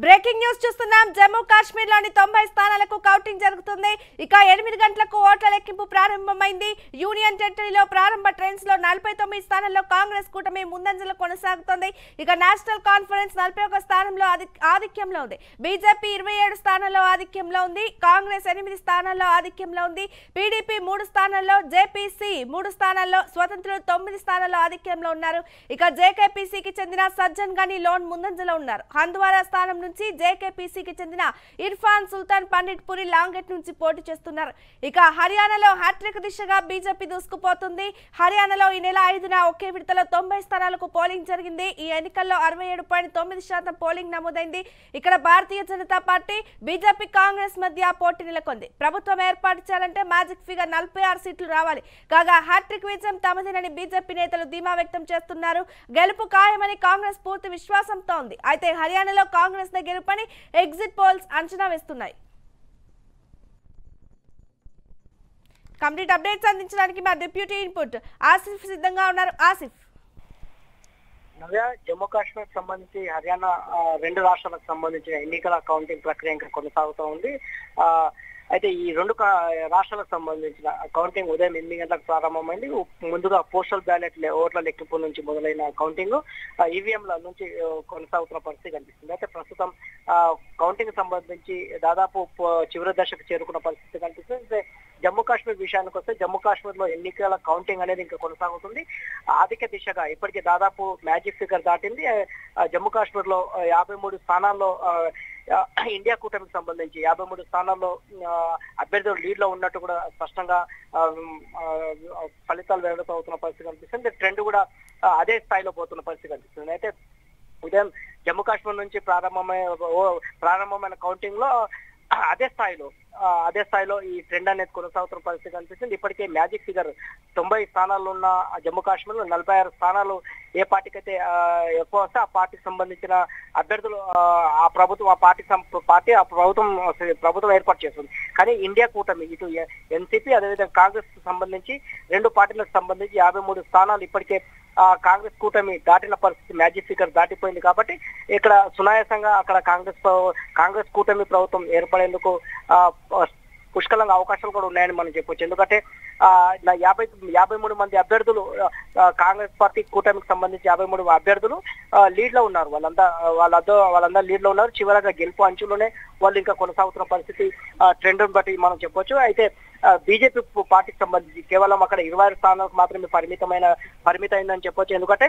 breaking news చూస్తున్నాం జమ్మూ కాశ్మీర్ లోని తొంభై స్థానాలకు కౌంటింగ్ జరుగుతుంది ఇక ఎనిమిది గంటలకు ఓట్ల లెక్కింపు ప్రారంభమైంది యూనియన్ టెరిటరీలో ప్రారంభ ట్రైన్స్ లో నలభై తొమ్మిది స్థానాల్లో కాంగ్రెస్ కూటమి ముందంజలో కొనసాగుతోంది ఇక నేషనల్ కాన్ఫరెన్స్ నలభై ఒక స్థానంలో ఆధి- ఆధిక్యంలో ఉంది బీజేపీ ఇరవై ఏడు స్థానాల్లో ఆధిక్యంలో ఉంది కాంగ్రెస్ ఎనిమిది స్థానాల్లో ఆధిక్యంలో ఉంది పీడీపీ మూడు స్థానాల్లో జేపీసీ మూడు స్థానాల్లో స్వతంత్రులు తొమ్మిది స్థానాల్లో ఆధిక్యంలో ఉన్నారు ఇక జేకేపీసీకి చెందిన సజ్జన్ గని లోన్ ముందంజలో ఉన్నారు హంద్వారా స్థానం నుంచి జేకేపీసీకి చెందిన ఇర్ఫాన్ సుల్తాన్ పండిట్ పురి లాంగెట్ నుంచి పోటీ చేస్తున్నారు ఇక హర్యానాలో హ్యాట్రిక్ దిశగా బీజేపీ దూసుకుపోతుంది హర్యానాలో ఈ నెల ఐదున ఒకే విడతలో తొంభై స్థానాలకు పోలింగ్ జరిగింది ఈ ఎన్నికల్లో అరవై ఏడు పాయింట్ తొమ్మిది శాతం పోలింగ్ నమోదైంది ఇక్కడ భారతీయ జనతా పార్టీ బీజేపీ కాంగ్రెస్ మధ్య పోటీ నెలకొంది ప్రభుత్వం ఏర్పాటు చేయాలంటే మ్యాజిక్ ఫిగర్ నలభై ఆరు సీట్లు రావాలి కాగా హ్యాట్రిక్ విజయం తమదేనని బీజేపీ నేతలు ధీమా వ్యక్తం చేస్తున్నారు గెలుపు ఖాయమని కాంగ్రెస్ పూర్తి విశ్వాసంతో ఉంది అయితే హర్యానాలో కాంగ్రెస్ నే గెలుపని ఎగ్జిట్ పోల్స్ అంచనా వేస్తున్నాయి కంప్లీట్ అప్డేట్స్ అందించడానికి మా డిప్యూటీ ఇన్పుట్ ఆసిఫ్ సిద్ధంగా ఉన్నారు ఆసిఫ్ నవ్య జమ్మూ కాశ్మీర్ సంబంధించి హర్యానా ఆ, రెండు రాష్ట్రాలకు సంబంధించిన ఎన్నికల కౌంటింగ్ ప్రక్రియ ఇంకా కొనసాగుతూ ఉంది ఆ, అయితే ఈ రెండు కా- రాష్ట్రాలకు సంబంధించిన కౌంటింగ్ ఉదయం ఎనిమిది గంటలకు ప్రారంభమైంది ముందుగా పోస్టల్ బ్యాలెట్ లే- ఓట్ల లెక్కింపు నుంచి మొదలైన కౌంటింగ్ ఈవీఎంల నుంచి ఆ, కొనసాగుతున్న పరిస్థితి కనిపిస్తుంది అయితే ప్రస్తుతం ఆ, కౌంటింగ్ సంబంధించి దాదాపు ప- చివరి దశకు చేరుకున్న పరిస్థితి కనిపిస్తుంది అయితే జమ్మూ కాశ్మీర్ విషయానికి వస్తే జమ్మూ కాశ్మీర్ లో ఎన్నికల కౌంటింగ్ అనేది ఇంకా కొనసాగుతుంది ఆధిక్య దిశగా ఇప్పటికే దాదాపు మ్యాజిక్ ఫిగర్ దాటింది ఆ, జమ్మూ కాశ్మీర్ లో ఆ, యాభై మూడు స్థానాల్లో ఆ, ఆ, ఇండియా కూటమికి సంబంధించి యాభై మూడు స్థానాల్లో ఆ, అభ్యర్థులు లీడ్ లో ఉన్నట్టు కూడా స్పష్టంగా ఆ, ఆ, ఫలితాలు వెలువడుతూ అవుతున్న పరిస్థితి కనిపిస్తుంది ట్రెండ్ కూడా ఆ, అదే స్థాయిలో పోతున్న పరిస్థితి కనిపిస్తుంది అయితే ఉదయం జమ్మూ కాశ్మీర్ నుంచి ప్రారంభమైన ఓ- ప్రారంభమైన కౌంటింగ్ లో అదే స్థాయిలో ఆ, అదే స్థాయిలో ఈ ట్రెండ్ అనేది కొనసాగుతున్న పరిస్థితి కనిపిస్తుంది ఇప్పటికే మ్యాజిక్ ఫిగర్ తొంభై స్థానాల్లో ఉన్న జమ్మూ కాశ్మీర్ లో నలభై ఆరు స్థానాలు ఏ పార్టీకి అయితే ఆ, ఎక్కువ వస్తే ఆ పార్టీకి సంబంధించిన అభ్యర్థులు ఆ, ఆ ప్రభుత్వం ఆ పార్టీ పార్టీ ఆ ప్రభుత్వం ప్రభుత్వం ఏర్పాటు చేస్తుంది కానీ ఇండియా కూటమి ఇటు ఎన్సీపీ అదేవిధంగా కాంగ్రెస్ కు సంబంధించి రెండు పార్టీలకు సంబంధించి యాభై మూడు స్థానాలు ఇప్పటికే ఆ కాంగ్రెస్ కూటమి దాటిన పరిస్థితి మ్యాజిక్ ఫిగర్ దాటిపోయింది కాబట్టి ఇక్కడ సునాయాసంగా అక్కడ కాంగ్రెస్ ప్ర- కాంగ్రెస్ కూటమి ప్రభుత్వం ఏర్పడేందుకు ఆ, పుష్కలంగా అవకాశాలు కూడా ఉన్నాయని మనం చెప్పొచ్చు ఎందుకంటే ఆ నా యాభై యాభై మూడు మంది అభ్యర్థులు ఆ, కాంగ్రెస్ పార్టీ కూటమికి సంబంధించి యాభై మూడు అభ్యర్థులు లీడ్ లో ఉన్నారు వాళ్ళంతా వాళ్ళంతా వాళ్ళందరూ లీడ్ లో ఉన్నారు చివరగా గెలుపు అంచులోనే వాళ్ళు ఇంకా కొనసాగుతున్న పరిస్థితి ట్రెండ్ బట్టి మనం చెప్పొచ్చు అయితే బీజేపీ పార్టీకి సంబంధించి కేవలం అక్కడ ఇరవై ఆరు స్థానాలకు మాత్రమే పరిమితమైన పరిమితమైందని చెప్పొచ్చు ఎందుకంటే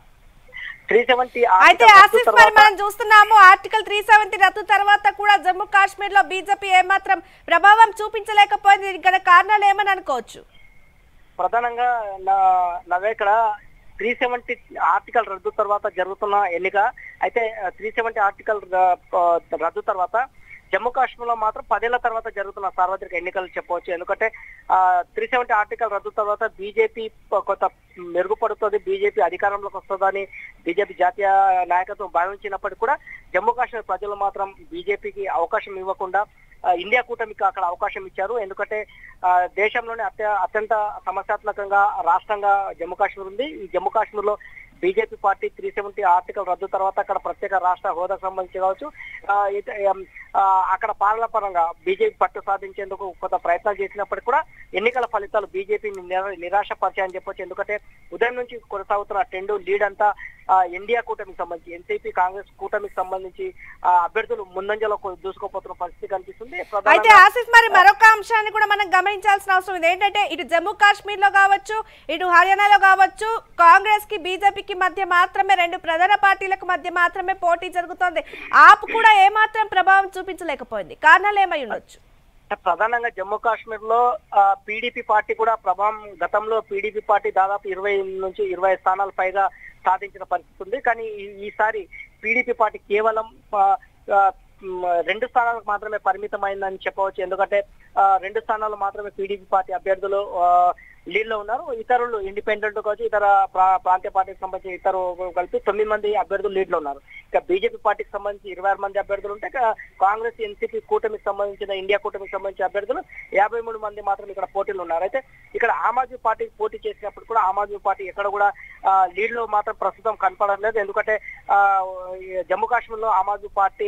త్రీ సెవెంటీ అయితే ఆసిఫ్ మరి మనం చూస్తున్నాము ఆర్టికల్ త్రీ సెవెంటీ రద్దు తర్వాత కూడా జమ్మూ కాశ్మీర్ లో బీజేపీ ఏమాత్రం ప్రభావం చూపించలేకపోయింది దీనికి గల కారణాలు ఏమని అనుకోవచ్చు ప్రధానంగా నా నవే ఇక్కడ త్రీ సెవెంటీ ఆర్టికల్ రద్దు తర్వాత జరుగుతున్న ఎన్నిక అయితే త్రీ సెవెంటీ ఆర్టికల్ ర- ఆ, రద్దు తర్వాత జమ్మూ కాశ్మీర్ లో మాత్రం పదేళ్ల తర్వాత జరుగుతున్న సార్వత్రిక ఎన్నికలు చెప్పవచ్చు ఎందుకంటే త్రీ సెవెంటీ ఆర్టికల్ రద్దు తర్వాత బీజేపీ కొంత మెరుగుపడుతుంది బీజేపీ అధికారంలోకి వస్తుందని బీజేపీ జాతీయ నాయకత్వం భావించినప్పటికీ కూడా జమ్మూ కాశ్మీర్ ప్రజలు మాత్రం బీజేపీకి అవకాశం ఇవ్వకుండా ఆ, ఇండియా కూటమికి అక్కడ అవకాశం ఇచ్చారు ఎందుకంటే ఆ, దేశంలోనే అత్య అత్యంత సమస్యాత్మకంగా రాష్ట్రంగా జమ్మూ కాశ్మీర్ ఉంది ఈ జమ్మూ కాశ్మీర్ లో BJP party three seventy article రద్దు తర్వాత అక్కడ ప్రత్యేక రాష్ట్ర హోదాకు సంబంధించి కావచ్చు ఆ, ఇత- ఏం, ఆ, అక్కడ పాలన పరంగా బీజేపీ పట్టు సాధించేందుకు కొంత ప్రయత్నాలు చేసినప్పటికీ కూడా ఎన్నికల ఫలితాలు బీజేపీని నిరాశపరిచాయని చెప్పొచ్చు ఎందుకంటే ఉదయం నుంచి కొనసాగుతున్న ట్రెండ్ లీడ్ అంతా ఆ, ఇండియా కూటమికి సంబంధించి ఎన్సీపీ కాంగ్రెస్ కూటమికి సంబంధించి ఆ, అభ్యర్థులు ముందంజలో కొ- దూసుకుపోతున్న పరిస్థితి కనిపిస్తుంది అయితే ప్రధానంగా ఆసిఫ్ మరి మరొక అంశాన్ని కూడా మనం గమనించాల్సిన అవసరం ఉంది ఏంటంటే ఇటు జమ్మూ కాశ్మీర్ లో కావచ్చు ఇటు హర్యానాలో కావచ్చు కాంగ్రెస్ కి బీజేపీకి మధ్య మాత్రమే రెండు ప్రధాన పార్టీలకు మధ్య మాత్రమే పోటీ జరుగుతోంది ఆప్ కూడా ఏమాత్రం ప్రభావం చూపించలేకపోయింది కారణాలు ఏమై ఉండొచ్చు ప్రధానంగా జమ్మూ కాశ్మీర్ లో పీడీపీ పార్టీ కూడా ప్రభావం గతంలో పీడీపీ పార్టీ దాదాపు ఇరవై నుంచి ఇరవై స్థానాలు పైగా సాధించిన పరిస్థితి ఉంది కానీ ఈ- ఈసారి పీడీపీ పార్టీ కేవలం ఆ, ఆ, మ్, రెండు స్థానాలకు మాత్రమే పరిమితమైందని చెప్పవచ్చు ఎందుకంటే ఆ, రెండు స్థానాలు మాత్రమే పీడీపీ పార్టీ అభ్యర్థులు ఆ, లీడ్ లో ఉన్నారు ఇతరులు ఇండిపెండెంట్ కావచ్చు ఇతర ప్రా- ప్రాంతీయ పార్టీకి సంబంధించి ఇతరు కలిపి తొమ్మిది మంది అభ్యర్థులు లీడ్ లో ఉన్నారు ఇక బీజేపీ పార్టీకి సంబంధించి ఇరవై ఆరు మంది అభ్యర్థులు ఉంటే ఇక కాంగ్రెస్ ఎన్సీపీ కూటమికి సంబంధించిన ఇండియా కూటమికి సంబంధించిన అభ్యర్థులు యాభై మూడు మంది మాత్రం ఇక్కడ పోటీలు ఉన్నారు అయితే ఇక్కడ ఆమ్ ఆద్మీ పార్టీ పోటీ చేసినప్పుడు కూడా ఆమ్ ఆద్మీ పార్టీ ఎక్కడ కూడా లీడ్ లో మాత్రం ప్రస్తుతం కనపడలేదు ఎందుకంటే ఆ, ఈ జమ్మూ కాశ్మీర్ లో ఆమ్ ఆద్మీ పార్టీ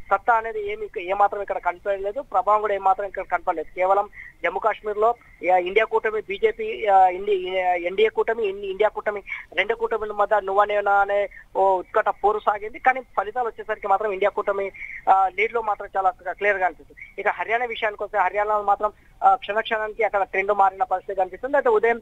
సత్తా అనేది ఏమి ఇక- ఏమాత్రం ఇక్కడ కనపడలేదు ప్రభావం కూడా ఏమాత్రం ఇక్కడ కనపడలేదు కేవలం జమ్మూ కాశ్మీర్ లో ఆ, ఇండియా కూటమి బీజేపీ ఎన్డీఏ కూటమి ఇన్- ఇండియా కూటమి రెండు కూటమిల మధ్య నువ్వా నేనా అనే ఓ ఉత్కట పోరు సాగింది కానీ ఫలితాలు వచ్చేసరికి మాత్రం ఇండియా కూటమి లీడ్ లో మాత్రం చాలా క్లియర్ గా అనిపిస్తుంది ఇక హర్యానా విషయానికి వస్తే హర్యానాలో మాత్రం ఆ, క్షణ క్షణానికి అక్కడ ట్రెండ్ మారిన పరిస్థితి కనిపిస్తుంది అయితే ఉదయం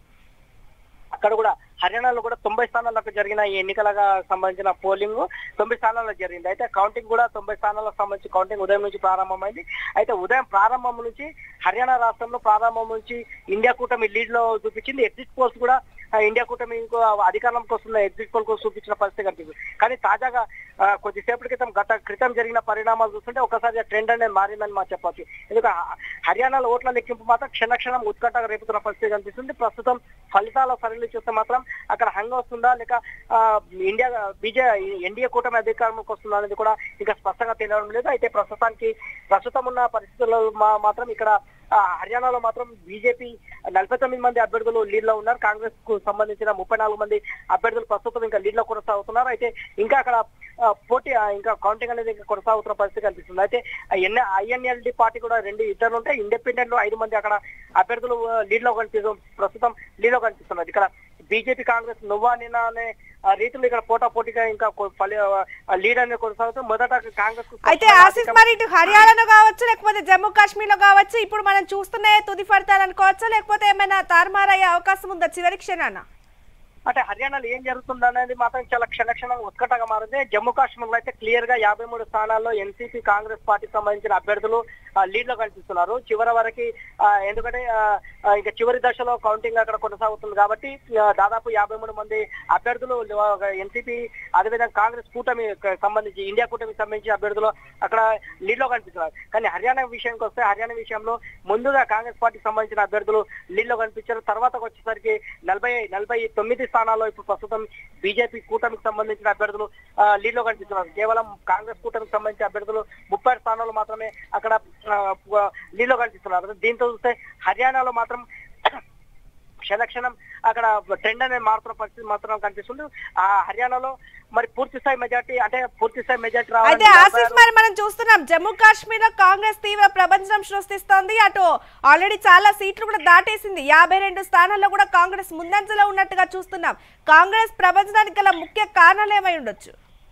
అక్కడ కూడా హర్యానాలో కూడా తొంభై స్థానాలకు జరిగిన ఈ ఎన్నికలకు సంబంధించిన పోలింగ్ తొంభై స్థానాల్లో జరిగింది అయితే కౌంటింగ్ కూడా తొంభై స్థానాలకు సంబంధించి కౌంటింగ్ ఉదయం నుంచి ప్రారంభమైంది అయితే ఉదయం ప్రారంభం నుంచి హర్యానా రాష్ట్రంలో ప్రారంభం నుంచి ఇండియా కూటమి లీడ్ లో చూపించింది ఎగ్జిట్ పోల్స్ కూడా ఆ, ఇండియా కూటమి ఇంకో అధికారంలోకి వస్తున్న ఎగ్జిట్ పోల్ కోసం చూపించిన పరిస్థితి కనిపిస్తుంది కానీ తాజాగా ఆ, కొద్దిసేపటి క్రితం గత క్రితం జరిగిన పరిణామాలు చూస్తుంటే ఒకసారి ట్రెండ్ అనేది మారిందని మనం చెప్పొచ్చు ఎందుకంటే హ- హర్యానాలో ఓట్ల లెక్కింపు మాత్రం క్షణ క్షణం ఉత్కంఠగా రేపుతున్న పరిస్థితి కనిపిస్తుంది ప్రస్తుతం ఫలితాల సరళి చూస్తే మాత్రం అక్కడ హంగ్ వస్తుందా లేక ఆ, ఇండియా బీజే ఎన్డీఏ కూటమి అధికారంలోకి వస్తుందా అనేది కూడా ఇంకా స్పష్టంగా తెలియడం లేదు అయితే ప్రస్తుతానికి ప్రస్తుతం ఉన్న పరిస్థితుల్లో మా- మాత్రం ఇక్కడ ఆ, హర్యానాలో మాత్రం బీజేపీ నలభై తొమ్మిది మంది అభ్యర్థులు లీడ్ లో ఉన్నారు కాంగ్రెస్ కు సంబంధించిన ముప్పై నాలుగు మంది అభ్యర్థులు ప్రస్తుతం ఇంకా లీడ్ లో కొనసాగుతున్నారు అయితే ఇంకా అక్కడ ఆ, పోటీ ఆ, ఇంకా కౌంటింగ్ అనేది ఇంకా కొనసాగుతున్న పరిస్థితి కనిపిస్తుంది అయితే ఎన్ ఐఎన్ఎల్డి పార్టీ కూడా రెండు ఇద్దరు ఉంటే ఇండిపెండెంట్ లో ఐదు మంది అక్కడ అభ్యర్థులు లీడ్ లో కనిపిస్తు ప్రస్తుతం లీడ్ లో కనిపిస్తున్నారు ఇక్కడ బీజేపీ కాంగ్రెస్ నువ్వా నిన్న అనే ఆ, రీతిలో ఇక్కడ పోటా పోటీగా ఇంకా కొ- ఫలి- ఆ, లీడ్ అనేది కొనసాగుతుంది మొదట కాంగ్రెస్ కు అయితే ఆసిఫ్ మరి ఇటు హర్యానాలో కావచ్చు లేకపోతే జమ్మూ కాశ్మీర్ లో కావచ్చు ఇప్పుడు మనం చూస్తున్న తుది ఫలితాలు అనుకోవచ్చా లేకపోతే ఏమైనా తారుమారయ్యే అవకాశం ఉందా చివరి క్షణాన అంటే హర్యానాలో ఏం జరుగుతుంది అనేది మాత్రం చాలా క్షణక్షణం ఉత్కటగా మారింది జమ్మూ కాశ్మీర్ లో అయితే క్లియర్ గా యాభై మూడు స్థానాల్లో ఎన్సీపీ కాంగ్రెస్ పార్టీకి సంబంధించిన అభ్యర్థులు లీడ్ లో కనిపిస్తున్నారు చివరి వరకు ఆ, ఎందుకంటే ఆ, ఆ, ఇంకా చివరి దశలో కౌంటింగ్ అక్కడ కొనసాగుతుంది కాబట్టి ఆ, దాదాపు యాభై మూడు మంది అభ్యర్థులు ఎన్సీపీ అదేవిధంగా కాంగ్రెస్ కూటమి సంబంధించి ఇండియా కూటమికి సంబంధించి అభ్యర్థులు అక్కడ లీడ్ లో కనిపిస్తున్నారు కానీ హర్యానా విషయానికి వస్తే హర్యానా విషయంలో ముందుగా కాంగ్రెస్ పార్టీకి సంబంధించిన అభ్యర్థులు లీడ్ లో కనిపించారు తర్వాత వచ్చేసరికి నలభై నలభై తొమ్మిది స్థానాల్లో ఇప్పుడు ప్రస్తుతం బీజేపీ కూటమికి సంబంధించిన అభ్యర్థులు ఆ, లీడ్ లో కనిపిస్తున్నారు కేవలం కాంగ్రెస్ కూటమికి సంబంధించిన అభ్యర్థులు ముప్పై స్థానాలు మాత్రమే అక్కడ ఆ, లీడ్ లో కనిపిస్తున్నారు దీంతో చూస్తే హర్యానాలో మాత్రం క్షణక్షణం అక్కడ ట్రెండ్ అనేది మారుతున్న పరిస్థితి మాత్రం కనిపిస్తుంది ఆ హర్యానాలో మరి పూర్తి స్థాయి మెజార్టీ అంటే పూర్తి స్థాయి మెజార్టీ అయితే ఆసిఫ్ మరి మనం చూస్తున్నాం జమ్మూ కాశ్మీర్ లో కాంగ్రెస్ తీవ్ర ప్రపంచం సృష్టిస్తోంది అటు ఆల్రెడీ చాలా సీట్లు కూడా దాటేసింది యాభై రెండు స్థానాల్లో కూడా కాంగ్రెస్ ముందంజలో ఉన్నట్టుగా చూస్తున్నాం కాంగ్రెస్ ప్రపంచానికి గల ముఖ్య కారణాలు ఏమై ఉండొచ్చు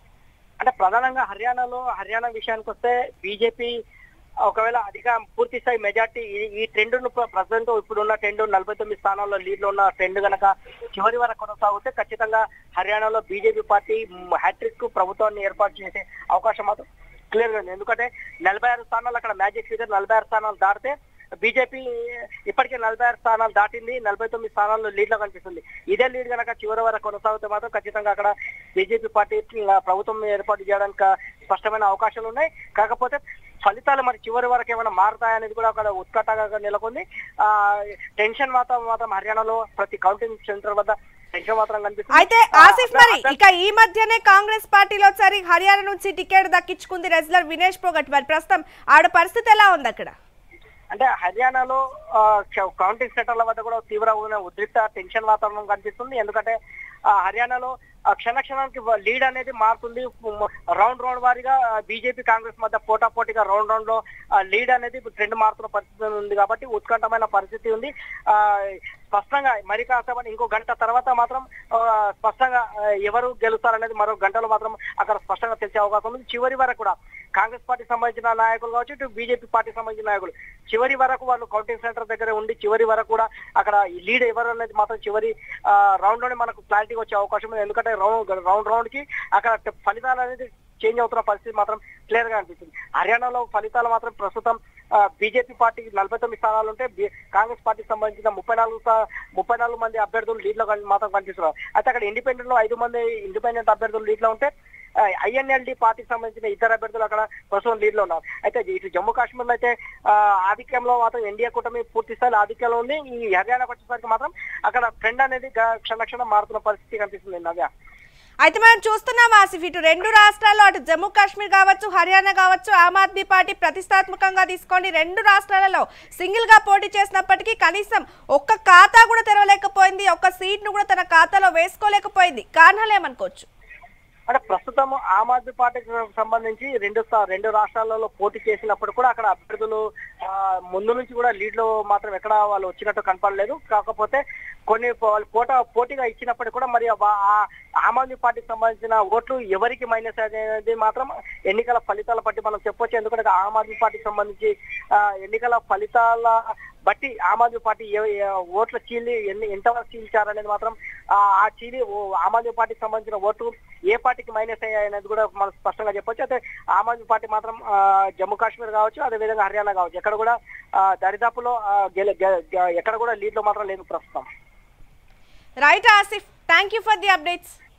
అంటే ప్రధానంగా హర్యానాలో హర్యానా విషయానికి వస్తే బీజేపీ ఒకవేళ అధిక పూర్తి స్థాయి మెజార్టీ ఈ ట్రెండ్ ను ప్రజెంట్ ఇప్పుడున్న ట్రెండ్ నలభై తొమ్మిది స్థానాల్లో లీడ్ లో ఉన్న ట్రెండ్ గనక చివరి వరకు కొనసాగితే ఖచ్చితంగా హర్యానాలో బీజేపీ పార్టీ హ్యాట్రిక్ ప్రభుత్వాన్ని ఏర్పాటు చేసే అవకాశం మాత్రం క్లియర్ గా ఉంది ఎందుకంటే నలభై ఆరు స్థానాలు అక్కడ మ్యాజిక్ ఫిగర్ నలభై ఆరు స్థానాలు దాటితే బీజేపీ ఇప్పటికే నలభై ఆరు స్థానాలు దాటింది నలభై తొమ్మిది స్థానాల్లో లీడ్ లో కనిపిస్తుంది ఇదే లీడ్ కనుక చివరి వరకు కొనసాగితే మాత్రం ఖచ్చితంగా అక్కడ బీజేపీ పార్టీ ఆ, ప్రభుత్వం ఏర్పాటు చేయడానికి స్పష్టమైన అవకాశాలు ఉన్నాయి కాకపోతే ఫలితాలు మరి చివరి వరకు ఏమైనా మారుతాయనేది కూడా అక్కడ ఉత్కటగా నెలకొంది ఆ టెన్షన్ మాత్రం మాత్రం హర్యానాలో ప్రతి కౌంటింగ్ సెంటర్ వద్ద టెన్షన్ మాత్రం కనిపిస్తుంది అయితే ఆ, ఆసిఫ్ మరి అభ్యర్థి- ఇక ఈ మధ్యనే కాంగ్రెస్ పార్టీలో ఒకసారి హర్యానా నుంచి టికెట్ దక్కించుకుంది రెజ్లర్ వినేష్ పోగట్ మరి ప్రస్తుతం ఆవిడ పరిస్థితి ఎలా ఉంది అక్కడ అంటే హర్యానాలో ఆ, కౌ- కౌంటింగ్ సెంటర్ల వద్ద కూడా తీవ్ర ఉద్రిక్త టెన్షన్ వాతావరణం కనిపిస్తుంది ఎందుకంటే ఆ, హర్యానాలో ఆ, క్షణ క్షణానికి లీడ్ అనేది మారుతుంది మ్, రౌండ్ రౌండ్ వారీగా బీజేపీ కాంగ్రెస్ మధ్య పోటాపోటీగా రౌండ్ రౌండ్ లో ఆ, లీడ్ అనేది ఇప్పుడు ట్రెండ్ మారుతున్న పరిస్థితి ఉంది కాబట్టి ఉత్కంఠమైన పరిస్థితి ఉంది ఆ, స్పష్టంగా మరి కాసేపటి ఇంకో గంట తర్వాత మాత్రం ఆ, స్పష్టంగా ఆ, ఎవరు గెలుస్తారనేది మరో గంటలో మాత్రం అక్కడ స్పష్టంగా తెలిసే అవకాశం ఉంది చివరి వరకు కూడా కాంగ్రెస్ పార్టీ సంబంధించిన నాయకులు కావచ్చు ఇటు బీజేపీ పార్టీ సంబంధించిన నాయకులు చివరి వరకు వాళ్ళు కౌంటింగ్ సెంటర్ దగ్గర ఉండి చివరి వరకు కూడా అక్కడ ఈ లీడ్ ఎవరు అనేది మాత్రం చివరి రౌండ్ లోనే మనకు క్లారిటీ వచ్చే అవకాశం ఉంది ఎందుకంటే రౌండ్ రౌండ్ రౌండ్ కి అక్కడ ఫలితాలు అనేది చేంజ్ అవుతున్న పరిస్థితి మాత్రం క్లియర్ గా అనిపిస్తుంది హర్యానాలో ఫలితాలు మాత్రం ప్రస్తుతం బీజేపీ పార్టీ నలభై తొమ్మిది స్థానాలు ఉంటే బి- కాంగ్రెస్ పార్టీకి సంబంధించిన ముప్పై నాలుగు స్థా- ముప్పై నాలుగు మంది అభ్యర్థులు లీడ్ లో కన్- మాత్రం కనిపిస్తున్నారు అయితే అక్కడ ఇండిపెండెంట్ లో ఐదు మంది ఇండిపెండెంట్ అభ్యర్థులు లీడ్ లో ఉంటే ఐఎన్ఎల్డి పార్టీకి సంబంధించిన ఇద్దరు అభ్యర్థులు అక్కడ ప్రస్తుతం లీడ్ లో ఉన్నారు అయితే ఇటు జమ్మూ కాశ్మీర్ లో అయితే ఆ, ఆధిక్యంలో మాత్రం ఎన్డీఏ కూటమి పూర్తి స్థాయిలో ఆధిక్యంలో ఉంది ఈ హర్యానాకు వచ్చేసరికి మాత్రం అక్కడ ట్రెండ్ అనేది గ- క్షణక్షణం మారుతున్న పరిస్థితి కనిపిస్తుంది నవ్య అయితే మనం చూస్తున్నాం ఆసిఫ్ ఇటు రెండు రాష్ట్రాల్లో అటు జమ్మూ కాశ్మీర్ కావచ్చు హర్యానా కావచ్చు ఆమ్ ఆద్మీ పార్టీ ప్రతిష్టాత్మకంగా తీసుకొని రెండు రాష్ట్రాలలో సింగిల్ గా పోటీ చేసినప్పటికీ కనీసం ఒక్క ఖాతా కూడా తెరవలేకపోయింది ఒక్క సీట్ ను కూడా తన ఖాతాలో వేసుకోలేకపోయింది కారణాలు ఏమనుకోవచ్చు అంటే ప్రస్తుతం ఆమ్ ఆద్మీ పార్టీకి సంబంధించి రెండు సా- రెండు రాష్ట్రాలలో పోటీ చేసినప్పుడు కూడా అక్కడ అభ్యర్థులు ఆ, ముందు నుంచి కూడా లీడ్ లో మాత్రం ఎక్కడ వాళ్ళు వచ్చినట్టు కనపడలేదు కాకపోతే కొన్ని వాళ్ళు పోట పోటీగా ఇచ్చినప్పటికీ కూడా మరి వా- ఆ ఆమ్ ఆద్మీ పార్టీకి సంబంధించిన ఓట్లు ఎవరికి మైనస్ అనేది మాత్రం ఎన్నికల ఫలితాల బట్టి మనం చెప్పొచ్చు ఎందుకంటే ఆమ్ ఆద్మీ పార్టీకి సంబంధించి ఆ, ఎన్నికల ఫలితాల బట్టి ఆమ్ ఆద్మీ పార్టీ ఏ- ఏ ఓట్ల చీలి ఎన్ని ఎంతవరకు చీల్చారనేది మాత్రం ఆ ఆ చీలి ఓ- ఆమ్ ఆద్మీ పార్టీకి సంబంధించిన ఓట్లు ఏ పార్టీకి మైనస్ అయ్యాయి అనేది కూడా మనం స్పష్టంగా చెప్పొచ్చు అయితే ఆమ్ ఆద్మీ పార్టీ మాత్రం ఆ, జమ్మూ కాశ్మీర్ కావచ్చు అదేవిధంగా హర్యానా కావచ్చు ఎక్కడ కూడా ఆ, దరిదాపులో ఆ, గెల- గె- గె- ఎక్కడ కూడా లీడ్ లో మాత్రం లేదు ప్రస్తుతం right Asif thank you for the updates